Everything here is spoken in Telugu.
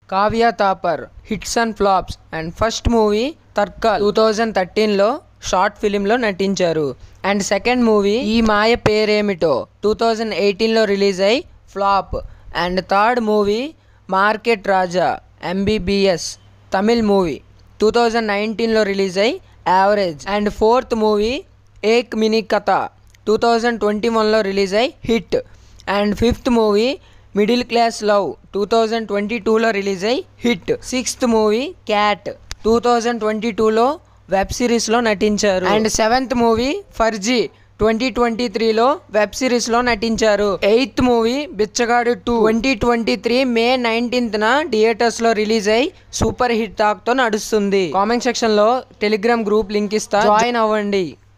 Kavya Thapar hits and flops and first movie తర్కల్ టూ థౌజండ్ థర్టీన్లో షార్ట్ ఫిలింలో నటించారు and second movie Ee Maya Peremito two thousand ఎయిటీన్లో రిలీజ్ అయి flop and third movie market Raja MBBS Tamil movie two thousand నైన్టీన్లో రిలీజ్ అయి average and fourth movie Ek mini Katha two thousand twenty వన్లో రిలీజ్ అయి hit and fifth movie middle class love two thousand twenty టూలో రిలీజ్ అయి hit sixth movie cat two thousand twenty టూలో వెబ్ సిరీస్లో నటించారు and seventh movie Farzi twenty twenty త్రీలో వెబ్ సిరీస్లో నటించారు eighth movie Bichagadu two twenty twenty three May నైన్టీన్త్న థియేటర్స్లో రిలీజ్ అయి సూపర్ హిట్ టాక్తో నడుస్తుంది కామెంట్ సెక్షన్లో టెలిగ్రామ్ గ్రూప్ లింక్ ఇస్తా జాయిన్ అవ్వండి